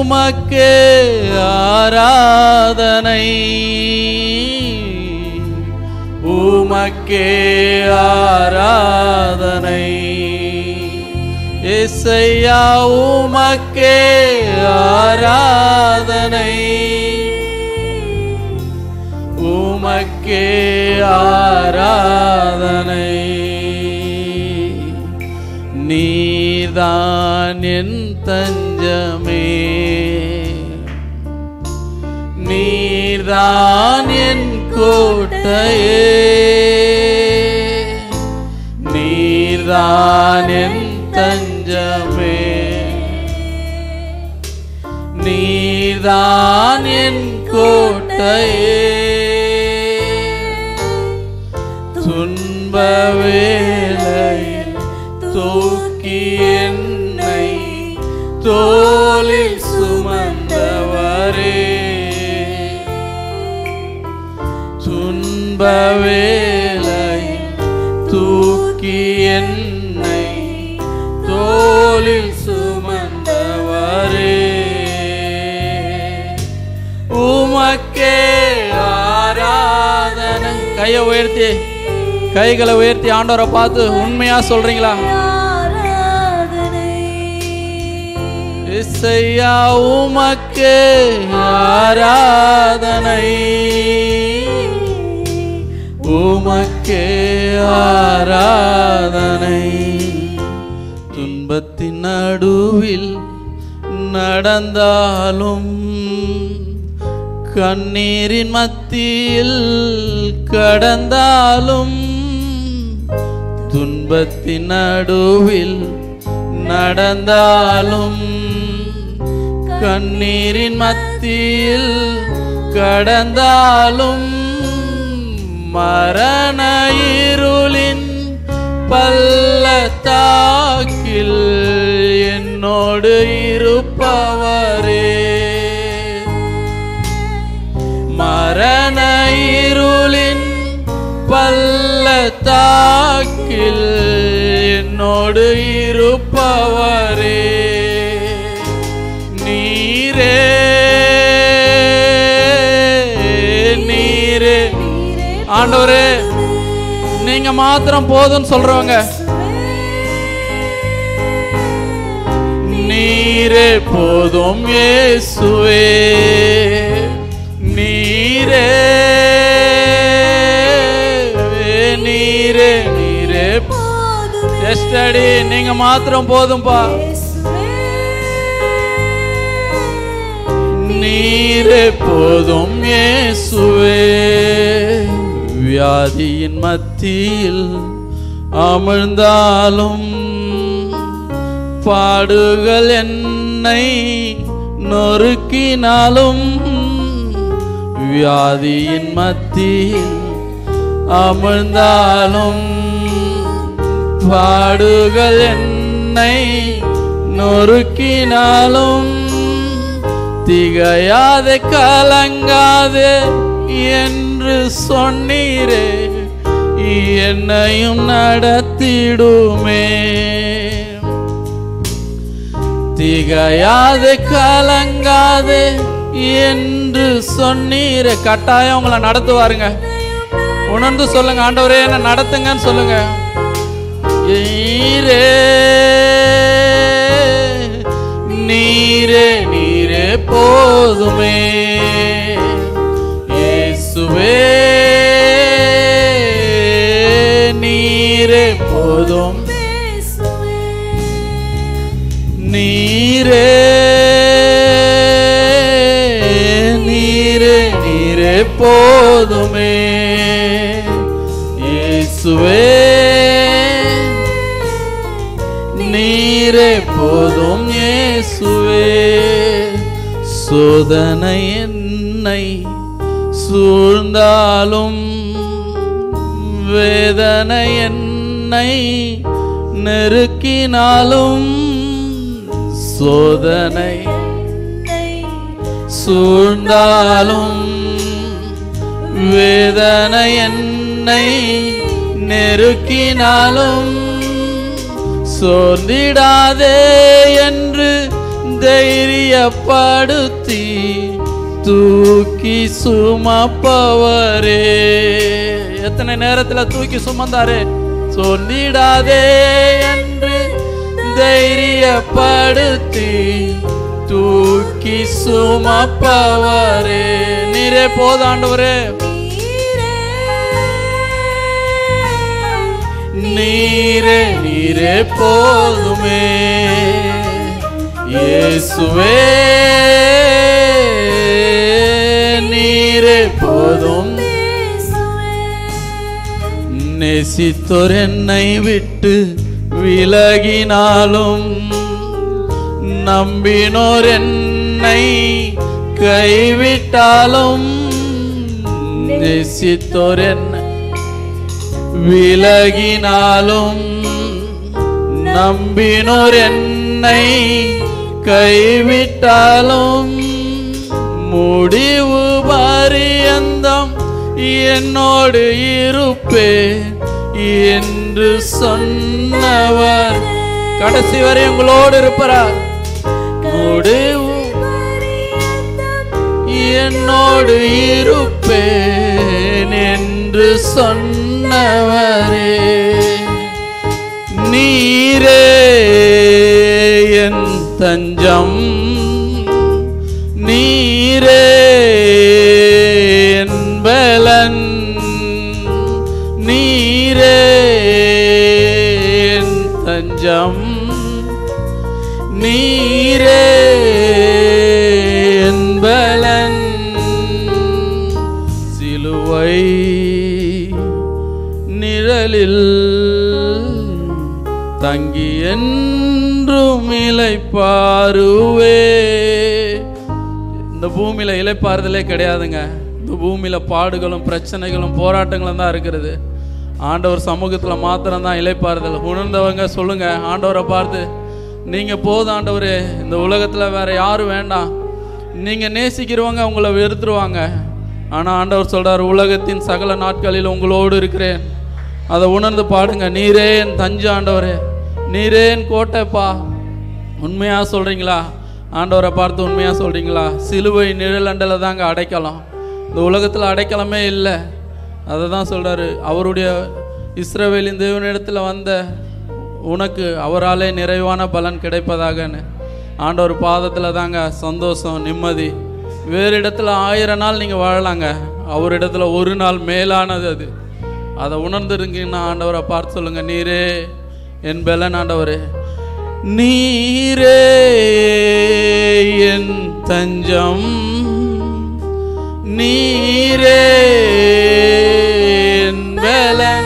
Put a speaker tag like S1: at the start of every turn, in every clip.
S1: உமக்கே ஆராதனை உமக்கே ஆராதனை இசையா உமக்கே ஆராதனை உமக்கே ஆராதனை நீதான் என் தஞ்சமே நீர்தான் என் கோட்டையே நீர்தான் என் தஞ்சமே நீர்தான் என் கோட்டையே துன்ப வேளையில் தூக்கி என்னை தோளில் சுமந்தவரே துன்ப வேளையில் தூக்கி என்னை தோளில் சுமந்தவரே உமக்கே ஆராதனை கையை உயர்த்தி கைகளை உயர்த்தி ஆண்டவரை பார்த்து உண்மையா சொல்றீங்களா இசையா உமக்கே ஆராதனை உமக்கே ஆராதனை துன்பத்தின் நடுவில் நடந்தாலும் கண்ணீரின் மத்தியில் கடந்தாலும் துன்பத்தின் நடுவில் நடந்தாலும் கண்ணீரின் மத்தியில் கடந்தாலும் மரண இருளின் பள்ளத்தாக்கில் என்னோடு இருப்பவரே மரண இருளின் பள்ளத்தாக்கில் என்னோடு இருப்பவரே நீரே நீரே ஆண்டவரே நீங்க மாத்திரம் போதும்னு சொல்றவங்க நீரே போதும் இயேசுவே நீரே நீரே நீரே எஸ்டடி நீங்க மாத்திரம் போதும்பா நீரே போதும் இயேசுவே வியாதியின் மத்தியில் அமிழ்ந்தாலும் பாடுகள் என்னை நொறுக்கினாலும் வியாதியின் மத்தியில் அமிழ்ந்தாலும் பாடுகள் என்னை நொறுக்கினாலும் திகையாதே கலங்காதே என்று சொன்னீரே என்னையும் நடத்திடுமே திகையாதே கலங்காதே என்று சொன்னீரே கட்டாயம் உங்களை நடத்துவாருங்க உணர்ந்து சொல்லுங்க ஆண்டவரே என்ன நடத்துங்கன்னு சொல்லுங்க நீரே நீரே நீரே போதுமே இயேசுவே நீரே போதும் நீரே நீரே நீரே போதுமே இயேசுவே நீரே போதும் இயேசுவே சோதனை என்னை சூழ்ந்தாலும் வேதனை என்னை நெருக்கினாலும் சோதனை சூழ்ந்தாலும் வேதனை என்னை நெருக்கினாலும் சோர்ந்திடாதே என்று தைரியப்படுத்தி தூக்கி சுமப்பவரே எத்தனை நேரத்துல தூக்கி சுமந்தாரு சொல்லிடாதே என்று தைரியப்படுத்தி தூக்கி சுமப்பவரே நீரே போதாண்டவரே நீரே நீரே போதுமே இயேசுவே நீரே போதும் நேசித்தோர் என்னை விட்டு விலகினாலும் நம்பினோர் என்னை கைவிட்டாலும் நேசித்தோர் என்னை விலகினாலும் நம்பினோர் என்னை கைவிட்டாலும் முடிவு பரியந்தம் என்னோடு இருப்பே என்று சொன்னவர் கடைசி வரை உங்களோடு இருப்பார் முடிவு என்னோடு இருப்பேன் என்று சொன்னவரே நீரே என் தஞ்சம் நீரே என் பலன் நீரே என் தஞ்சம் நீரே என் பலன் சிலுவை நிழலில் தங்கி என்றும் இலைப்பாருவே இந்த பூமியில இலைப்பாறுதலே கிடையாதுங்க இந்த பூமியில பாடுகளும் பிரச்சனைகளும் போராட்டங்களும் தான் இருக்கிறது ஆண்டவர் சமூகத்துல மாத்திரம் தான் இலைப்பாறுதல் உணர்ந்தவங்க சொல்லுங்க ஆண்டவரை பார்த்து நீங்க போதும் ஆண்டவரே இந்த உலகத்துல வேற யாரும் வேண்டாம் நீங்க நேசிக்கிறவங்க உங்களை வெறுத்துருவாங்க ஆனா ஆண்டவர் சொல்றார் உலகத்தின் சகல நாட்களில் உங்களோடு இருக்கிறேன் அதை உணர்ந்து பாடுங்க நீரே என் தஞ்சு ஆண்டவரே நீரே என் கோட்டைப்பா உண்மையா சொல்றீங்களா ஆண்டவரை பார்த்து உண்மையா சொல்றீங்களா சிலுவை நிழலண்டல தாங்க அடைக்கலாம் இந்த உலகத்துல அடைக்கலமே இல்லை அதை தான் சொல்றாரு அவருடைய இஸ்ரவேலின் தேவனிடத்துல வந்த உனக்கு அவராலே நிறைவான பலன் கிடைப்பதாகன்னு ஆண்டவர் பாதத்தில் தாங்க சந்தோஷம் நிம்மதி வேறு இடத்துல ஆயிரம் நாள் நீங்கள் வாழலாங்க அவரிடத்துல ஒரு நாள் மேலானது அது அதை உணர்ந்துருங்கன்னு ஆண்டவரை பார்த்து சொல்லுங்க நீரே என் பலன் ஆண்டவரே நீரே என் தஞ்சம் நீரே என் பலன்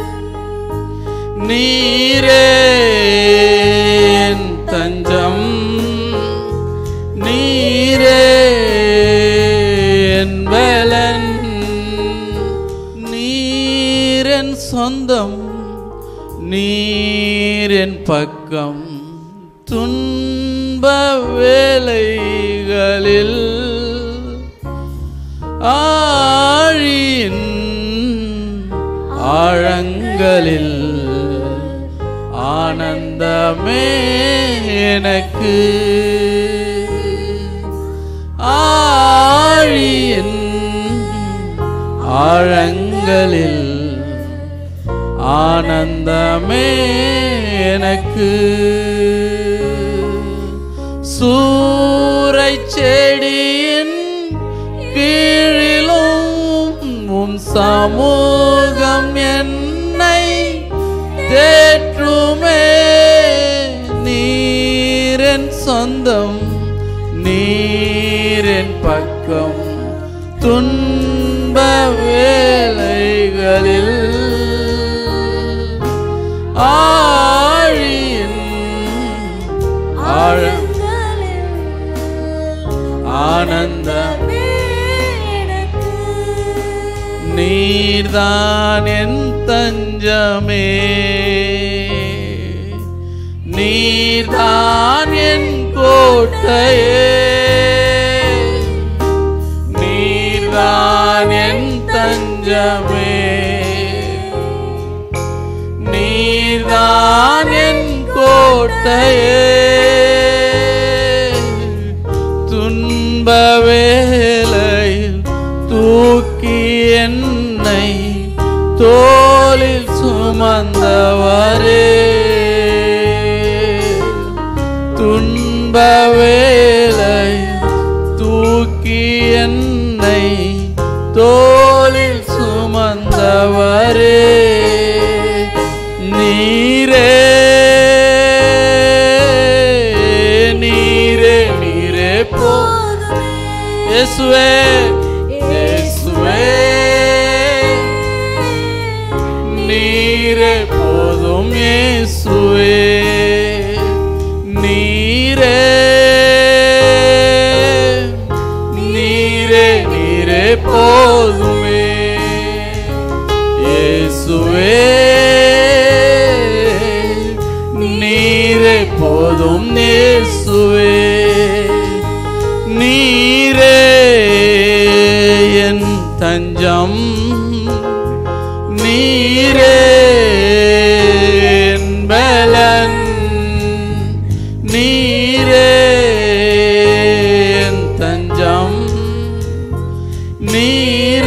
S1: நீரே என் தஞ்சம் நீரே என் பலன் நீரென் சொந்தம் நீரென் பக்கம் துன்ப வேலைகளில் ஆழியின் ஆழங்களில் ஆனந்தமே எனக்கு ஆழியின் ஆழங்களில் ஆனந்தமே எனக்கு சூறை செடியின் கீழிலும் உம் சமூகம் என்னை தேற்றுமே நீரின் சொந்தம் நீரின் பக்கம் துன்ப வேலைகளில் ஆழியின் ஆழ ஆனந்தம் நீர்தான் என் தஞ்சமே நீர்தான் என் கோட்டையே நீர்தான் என் தஞ்சமே நீர்தான் என் கோட்டையே துன்ப வேளையில் தூக்கி என்னை தோளில் சுமந்தவரே துன்ப வேளையில் தூக்கி என்னை தோளில் சுமந்தவரே நீரே நீரே நீரே போ இயேசுவே இயேசுவே நீரே போதும் இயேசுவே நீரே நீரே நீரே போதுமே இயேசுவே நீரே போதும் இயேசுவே நீரே என் தஞ்சம் நீரே என் பலன் நீரே என் தஞ்சம் நீரே